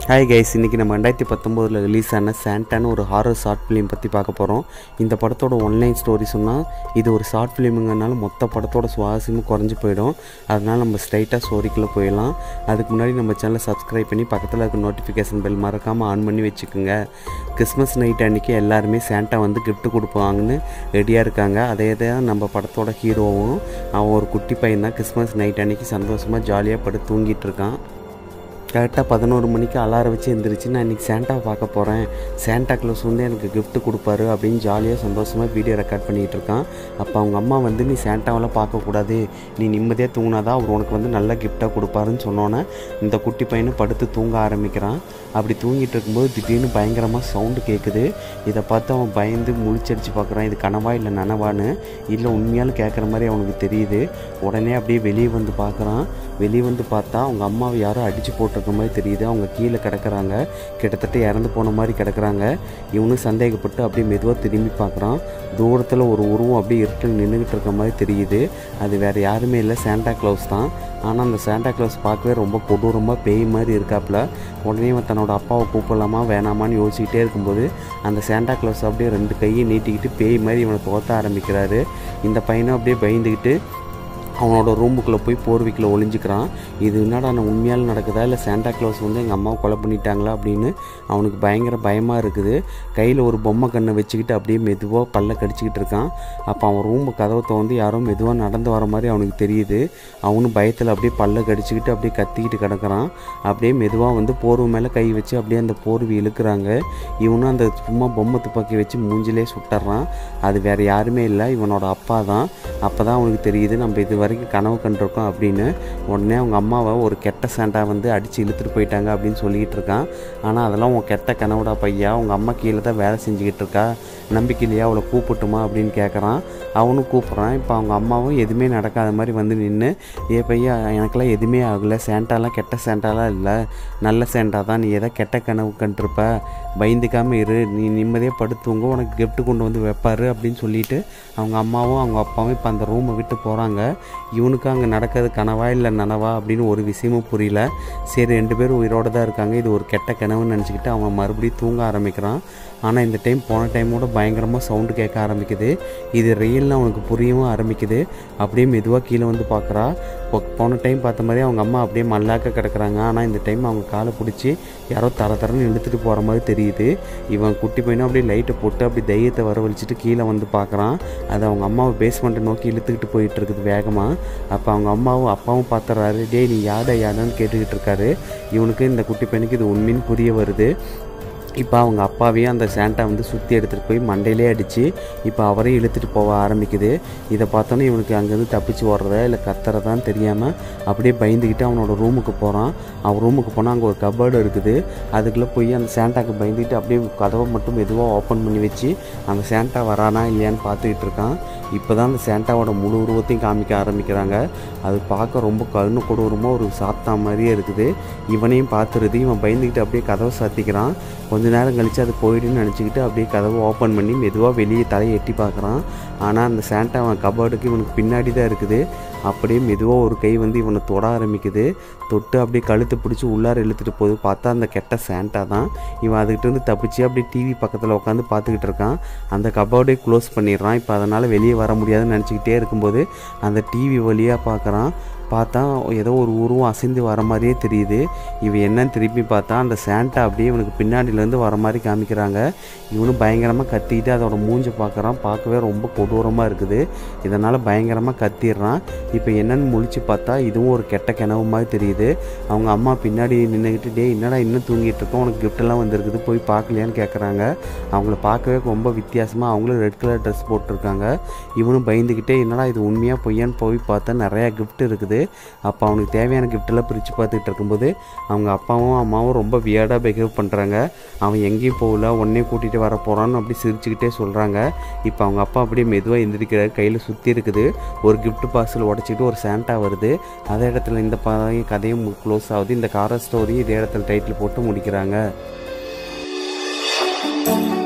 hi guys இன்றைக்கி நம்ம ரெண்டாயிரத்தி பத்தொம்போதில் ரிலீஸ் ஆன சாண்டான்னு ஒரு ஹாரர் ஷார்ட் ஃபிலிம் பற்றி பார்க்க போகிறோம் இந்த படத்தோட ஒன்லைன் ஸ்டோரி சொன்னால் இது ஒரு ஷார்ட் ஃபிலிமுங்கனால மொத்த படத்தோட சுவாரஸ்யமும் குறைஞ்சி போயிடும் அதனால் நம்ம ஸ்ட்ரைட்டாக ஸ்டோரிக்குள்ளே போயிடலாம் அதுக்கு முன்னாடி நம்ம சேனலை சப்ஸ்கிரைப் பண்ணி பக்கத்தில் இருக்க நோட்டிஃபிகேஷன் பெல் மறக்காமல் ஆன் பண்ணி வச்சுக்கோங்க கிறிஸ்மஸ் நைட் அன்றைக்கி எல்லாருமே சாண்டா வந்து gift கொடுப்பாங்கன்னு ரெடியாக இருக்காங்க அதே தான் நம்ம படத்தோட ஹீரோவும் அவன் ஒரு குட்டி பையன் தான் கிறிஸ்மஸ் நைட் அன்றைக்கி சந்தோஷமாக ஜாலியாக படுத்து தூங்கிட்டு இருக்கான் கரெக்டாக பதினோரு மணிக்கு அலாரம் வச்சு எந்திரிச்சு நான் இன்றைக்கி சாண்டாவை பார்க்க போகிறேன் சாண்டா க்ளோஸ் வந்து எனக்கு gift கொடுப்பாரு அப்படின்னு ஜாலியாக சந்தோஷமாக வீடியோ ரெக்கார்ட் பண்ணிகிட்டு இருக்கான் அப்போ அவங்க அம்மா வந்து நீ சாண்டாவெல்லாம் பார்க்கக்கூடாது நீ நிம்மதியாக தூங்கினாதான் அவர் உனக்கு வந்து நல்ல கிஃப்டாக கொடுப்பாருன்னு சொன்னோன்னே இந்த குட்டி பையனும் படுத்து தூங்க ஆரம்பிக்கிறான் அப்படி தூங்கிட்டு இருக்கும்போது திடீர்னு பயங்கரமாக சவுண்டு கேட்குது இதை பார்த்து அவன் பயந்து முழிச்சடிச்சு பார்க்குறான் இது கனவா இல்லை நனவான்னு இல்லை உண்மையாலும் கேட்குற மாதிரி அவனுக்கு தெரியுது உடனே அப்படியே வெளியே வந்து பார்க்குறான் வெளியே வந்து பார்த்தா அவங்க அம்மாவை யாரோ அடித்து போட்டிருக்க மாதிரி தெரியுது அவங்க கீழே கிடக்குறாங்க கிட்டத்தட்ட இறந்து போன மாதிரி கிடக்குறாங்க இவனும் சந்தேகப்பட்டு அப்படியே மெதுவாக திரும்பி பார்க்குறான் தூரத்தில் ஒரு உருவம் அப்படியே இருட்டில் நின்றுக்கிட்டு இருக்க மாதிரி தெரியுது அது வேறு யாருமே இல்லை சாண்டா க்ளவுஸ் தான் ஆனால் அந்த சாண்டா க்ளவுஸ் பார்க்கவே ரொம்ப கொடூரமாக பேய் மாதிரி இருக்காப்புல உடனே அவன் தன்னோட அப்பாவை கூப்பிடலாமா வேணாமான்னு யோசிக்கிட்டே இருக்கும்போது அந்த சாண்டா க்ளவுஸ் அப்படியே ரெண்டு கையை நீட்டிக்கிட்டு பேய் மாதிரி இவனை துரத்த ஆரம்பிக்கிறாரு இந்த பையனும் அப்படியே பயந்துக்கிட்டு அவனோட ரூமுக்குள்ளே போய் போர்விக்கில் ஒளிஞ்சிக்கிறான் இது என்னடா நான் உண்மையால் நடக்குதா இல்லை சாண்டா க்ளாஸ் வந்து எங்கள் அம்மாவை கொலை பண்ணிட்டாங்களா அப்படின்னு அவனுக்கு பயங்கர பயமாக இருக்குது கையில் ஒரு பொம்மை கண்ணை வச்சுக்கிட்டு அப்படியே மெதுவாக பல்ல கடிச்சிக்கிட்டு இருக்கான் அப்போ அவன் ரூம் கதவை திறந்து யாரோ மெதுவாக நடந்து வர மாதிரி அவனுக்கு தெரியுது அவனும் பயத்தில் அப்படியே பல்ல கடிச்சிக்கிட்டு அப்படியே கத்திக்கிட்டு கிடக்குறான் அப்படியே மெதுவாக வந்து போர்வை மேலே கை வச்சு அப்படியே அந்த போர்வை இழுக்கிறாங்க இவனும் அந்த சும்மா பொம்மை துப்பாக்கி வச்சு மூஞ்சிலே சுட்டுறான் அது வேறு யாருமே இல்லை இவனோட அப்பா தான் அப்போ தான் அவனுக்கு தெரியுது நம்ம இது வரைக்கும் கனவு கண்டிருக்கோம் அப்படின்னு உடனே அவங்க அம்மாவை ஒரு கெட்ட சாண்டா வந்து அடித்து இழுத்துட்டு போயிட்டாங்க அப்படின்னு சொல்லிக்கிட்டு இருக்கான் ஆனால் அதெல்லாம் உன் கெட்ட கனவுடா பையா உங்கள் அம்மா கீழே தான் வேலை செஞ்சுக்கிட்டு இருக்கா நம்பிக்கை இல்லையா அவளை கூப்பிட்டுமா அப்படின்னு கேட்குறான் அவனும் கூப்பிட்றான் இப்போ அவங்க அம்மாவும் எதுவுமே நடக்காத மாதிரி வந்து நின்று ஏ பையா எனக்கெல்லாம் எதுவுமே ஆகலை சேண்டாலாம் கெட்ட சேண்டாலாம் இல்லை நல்ல சேண்டா தான் நீ எதை கெட்ட கனவு கண்டிருப்ப பயந்துக்காமல் இரு நீ நிம்மதியாக படுத்துவங்க உனக்கு gift கொண்டு வந்து வைப்பாரு அப்படின்னு சொல்லிட்டு அவங்க அம்மாவும் அவங்க அப்பாவும் இப்போ அந்த ரூமை விட்டு போகிறாங்க இவனுக்கு அங்கே நடக்கிறது கனவா இல்லை நனவா அப்படின்னு ஒரு விஷயமும் புரியல சரி ரெண்டு பேரும் உயிரோடு தான் இருக்காங்க இது ஒரு கெட்ட கனவுன்னு நினச்சிக்கிட்டு அவன் மறுபடியும் தூங்க ஆரம்பிக்கிறான் ஆனால் இந்த டைம் போன டைமோட பயங்கரமாக சவுண்டு கேட்க ஆரம்பிக்குது இது ரியல்னு அவனுக்கு புரியவும் ஆரம்பிக்குது அப்படியே மெதுவாக கீழே வந்து பார்க்குறா இப்போ போன டைம் பார்த்த மாதிரி அவங்க அம்மா அப்படியே மல்லாக்க கிடக்குறாங்க ஆனால் இந்த டைம் அவங்க காலை பிடிச்சி யாரோ தர தரன்னு இழுத்துட்டு போகிற மாதிரி தெரியுது இவன் குட்டி பையனும் அப்படியே லைட்டை போட்டு அப்படி தைரியத்தை வரவழைச்சிட்டு கீழே வந்து பார்க்குறான் அது அவங்க அம்மாவை பேஸ்மெண்ட்டை நோக்கி இழுத்துக்கிட்டு போயிட்டு இருக்குது வேகமாக அப்போ அவங்க அம்மாவும் அப்பாவும் பார்த்துறாரு டேய் நீ யாடா யாடான்னு கேட்டுக்கிட்டு இருக்காரு இவனுக்கு இந்த குட்டி பையனுக்கு இது உண்மைன்னு புரிய வருது இப்போ அவங்க அப்பாவையும் அந்த சாண்டா வந்து சுற்றி எடுத்துகிட்டு போய் மண்டையிலே அடித்து இப்போ அவரையும் இழுத்துட்டு போக ஆரம்பிக்குது இதை பார்த்தோன்னே இவனுக்கு அங்கேருந்து தப்பிச்சு ஓடுறதா இல்லை கத்துறதான்னு தெரியாமல் அப்படியே பயந்துக்கிட்டு அவனோட ரூமுக்கு போகிறான் அவன் ரூமுக்கு போனால் அங்கே ஒரு கபர்டு இருக்குது அதுக்குள்ளே போய் அந்த சாண்டாக்கு பயந்துக்கிட்டு அப்படியே கதவை மட்டும் மெதுவாக ஓப்பன் பண்ணி வச்சு அந்த சாண்டா வரானா இல்லையான்னு பார்த்துக்கிட்டு இருக்கான் இப்போ தான் அந்த சாண்டாவோட முழு உருவத்தையும் காமிக்க ஆரம்பிக்கிறாங்க அது பார்க்க ரொம்ப கருணு கொடூரமாக ஒரு சாத்தா மாதிரியே இருக்குது இவனையும் பார்த்துருது இவன் பயந்துக்கிட்டு அப்படியே கதவை சாத்திக்கிறான் கொஞ்ச நேரம் கழித்து அது போயிடுன்னு நினச்சிக்கிட்டு அப்படியே கதவை ஓப்பன் பண்ணி மெதுவாக வெளியே தலையை எட்டி பார்க்குறான் ஆனால் அந்த சாண்டா அவன் கபோர்டுக்கு இவனுக்கு பின்னாடி தான் இருக்குது அப்படியே மெதுவாக ஒரு கை வந்து இவனை தொட ஆரம்பிக்குது தொட்டு அப்படியே கழுத்து பிடிச்சி உள்ளார இழுத்துட்டு போகுது பார்த்தா அந்த கெட்ட சாண்டா தான் இவன் அதுக்கிட்ட இருந்து தப்பிச்சு அப்படியே டிவி பக்கத்தில் உட்காந்து பார்த்துக்கிட்டு இருக்கான் அந்த கபோர்டே க்ளோஸ் பண்ணிடுறான் இப்போ அதனால் வெளியே வர முடியாதுன்னு நினச்சிக்கிட்டே இருக்கும்போது அந்த டிவி வழியாக பார்க்குறான் பார்த்தா ஏதோ ஒரு உருவம் அசைந்து வர மாதிரியே தெரியுது இவன் என்னன்னு திருப்பி பார்த்தா அந்த சாண்டா அப்படியே இவனுக்கு பின்னாடியிலேருந்து வர மாதிரி காமிக்கிறாங்க இவனும் பயங்கரமாக கத்திக்கிட்டு அதோட மூஞ்சை பார்க்குறான் பார்க்கவே ரொம்ப கொடூரமாக இருக்குது இதனால் பயங்கரமாக கத்திடுறான் இப்போ என்னன்னு முழிச்சு பார்த்தா இதுவும் ஒரு கெட்ட கிணவு மாதிரி தெரியுது அவங்க அம்மா பின்னாடி நின்றுக்கிட்டு டே என்னடா இன்னும் தூங்கிட்டு இருக்கோம் உனக்கு கிஃப்டெல்லாம் வந்திருக்குது போய் பார்க்கலையான்னு கேட்குறாங்க அவங்கள பார்க்கவே ரொம்ப வித்தியாசமாக அவங்களும் ரெட் கலர் ட்ரெஸ் போட்டிருக்காங்க இவனும் பயந்துக்கிட்டே என்னடா இது உண்மையாக பொய்யான்னு போய் பார்த்தா நிறையா கிஃப்ட் இருக்குது அப்போ அவனுக்கு தேவையான கிஃப்டெல்லாம் பிரித்து பார்த்துட்டு இருக்கும்போது அவங்க அப்பாவும் அம்மாவும் ரொம்ப வியர்டாக பிஹேவ் பண்ணுறாங்க அவன் எங்கேயும் போகல உடனே கூட்டிகிட்டு வர போகிறான்னு அப்படி சிரிச்சுக்கிட்டே சொல்கிறாங்க இப்போ அவங்க அப்பா அப்படியே மெதுவாக எந்திரிக்கிறார் கையில் சுற்றி இருக்குது ஒரு gift பார்சல் உடச்சிட்டு ஒரு சாண்டா வருது அதே இடத்துல இந்த பழைய கதையும் க்ளோஸ் ஆகுது இந்த கார ஸ்டோரி இதே இடத்துல டைட்டில் போட்டு முடிக்கிறாங்க